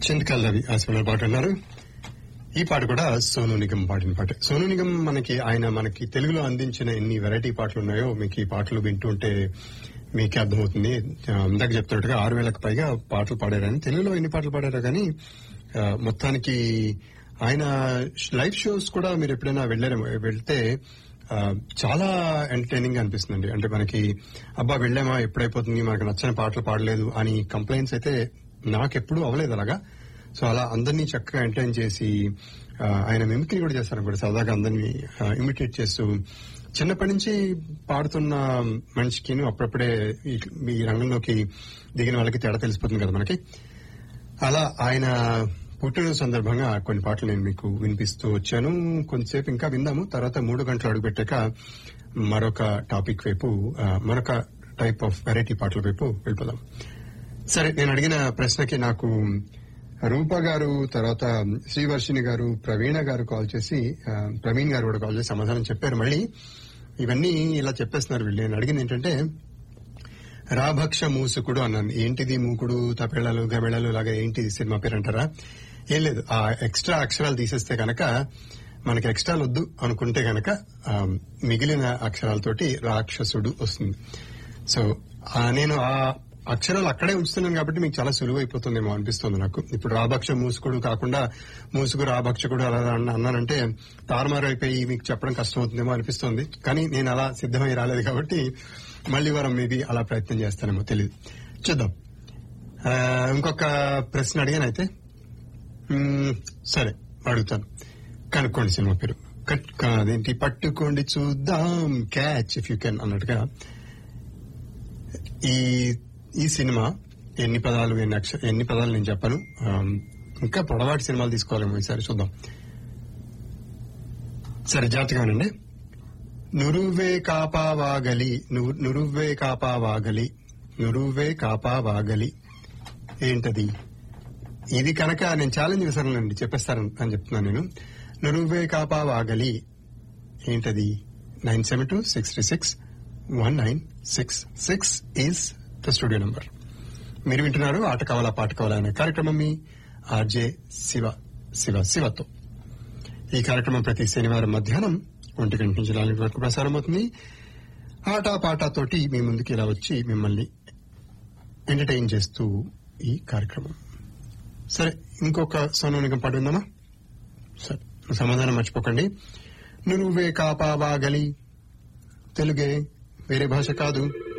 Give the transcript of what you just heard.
చింతకాల రవి ఆ సినిమా పాట అన్నారు ఈ పాట కూడా సోను నిగం పాడిన పాట సోను నిగం మనకి ఆయన మనకి తెలుగులో అందించిన ఎన్ని వెరైటీ పాటలు ఉన్నాయో మీకు ఈ పాటలు వింటుంటే మీకే అర్థమవుతుంది ఆ, ఇందాక చెప్తున్నట్టుగా ఆరు వేలకు పైగా పాటలు పాడారని తెలుగులో ఎన్ని పాటలు పాడారో కానీ ఆ, మొత్తానికి ఆయన లైవ్ షోస్ కూడా మీరు ఎప్పుడైనా వెళ్ళారు వెళ్తే ఆ, చాలా ఎంటర్టైనింగ్ గా అనిపిస్తుందండి అంటే మనకి అబ్బా వెళ్ళామా ఎప్పుడైపోతుంది మనకు నచ్చిన పాటలు పాడలేదు అని కంప్లైంట్స్ అయితే నాకెప్పుడు అవ్వలేదు అలాగా సో అలా అందరినీ చక్కగా ఎంటర్టైన్ చేసి ఆ, ఆయన మిమిక్రీ కూడా చేస్తారు కూడా సరదాగా అందరినీ ఇమిటేట్ చేస్తూ చిన్నప్పటి నుంచి పాడుతున్న మనిషికి అప్పుడప్పుడే ఈ- ఈ రంగంలోకి దిగిన వాళ్ళకి తేడా తెలిసిపోతుంది కదా మనకి అలా ఆయన పుట్టిన సందర్భంగా కొన్ని పాటలు నేను మీకు వినిపిస్తూ వచ్చాను కొంతసేపు ఇంకా విందాము తర్వాత మూడు గంటలు అడుగుపెట్టాక మరొక టాపిక్ వైపు ఆ, మరొక టైప్ ఆఫ్ వెరైటీ పాటల వైపు వెళ్ళిపోదాం సరే నేను అడిగిన ప్రశ్నకి నాకు రూప గారు తర్వాత శ్రీవర్షిని గారు ప్రవీణ గారు కాల్ చేసి ఆ, ప్రవీణ్ గారు కూడా కాల్ చేసి సమాధానం చెప్పారు మళ్ళీ ఇవన్నీ ఇలా చెప్పేస్తున్నారు వీళ్ళు నేను అడిగింది ఏంటంటే రాభక్ష మూసుకుడు అన్నాను ఏంటిది మూకుడు తపేళాలు గబేళాలు లాగా ఏంటి సినిమా పేరు అంటారా ఏం లేదు ఆ ఎక్స్ట్రా అక్షరాలు తీసేస్తే కనుక మనకి ఎక్స్ట్రాలు వద్దు అనుకుంటే కనుక ఆ, మిగిలిన అక్షరాలతోటి రాక్షసుడు వస్తుంది సో ఆ, నేను ఆ అక్షరాలు అక్కడే ఉంచుతున్నాను కాబట్టి మీకు చాలా సులువు అయిపోతుందేమో అనిపిస్తుంది నాకు ఇప్పుడు రాభక్ష మూసుకుడు కాకుండా మూసుకు రాభక్షకుడు అలా అన్న- అన్నానంటే తారుమారు అయిపోయి మీకు చెప్పడం కష్టం అవుతుందేమో అనిపిస్తుంది కానీ నేను అలా సిద్ధమై రాలేదు కాబట్టి మళ్ళీ వారం మేబీ అలా ప్రయత్నం చేస్తానేమో తెలియదు చూద్దాం ఆ, ఇంకొక ప్రశ్న అడిగానైతే మ్మ్, సరే అడుగుతాను కనుక్కోండి సినిమా పేరు కట్- క- అదేంటి పట్టుకోండి చూద్దాం క్యాచ్ ఇఫ్ యూ కెన్ అన్నట్టుగా ఈ ఈ సినిమా ఎన్ని పదాలు ఎన్ని అక్ష ఎన్ని పదాలు నేను చెప్పను ఆమ్, ఇంకా పొడవాటి సినిమాలు తీసుకోవాలేమో ఈసారి చూద్దాం సరే జాగ్రత్తగానండి నురువే కాపావాగలి ను- నురువే కాపావాగలి నురువే కాపావాగలి ఏంటది ఇది కనుక నేను ఛాలెంజ్ చేశానండి చెప్పేస్తాను అని చెప్తున్నాను నేను నురువే కాపావాగలి ఏంటది nine seven two six three six one nine six six is the studio number మీరు వింటున్నారు ఆట కావాలా పాట కావాలా అనే కార్యక్రమం మీ ఆర్జే శివ శివ శివతో ఈ కార్యక్రమం ప్రతి శనివారం మధ్యాహ్నం ఒంటి గంట నుంచి నాలుగు వరకు ప్రసారం అవుతుంది ఆట పాట తోటి మీ ముందుకు ఇలా వచ్చి మిమ్మల్ని ఎంటర్టైన్ చేస్తూ ఈ కార్యక్రమం సరే ఇంకొక సోనోనిగం పాట విందామా సరే సమాధానం మర్చిపోకండి నువ్వే కాపావాగలి తెలుగే వేరే భాష కాదు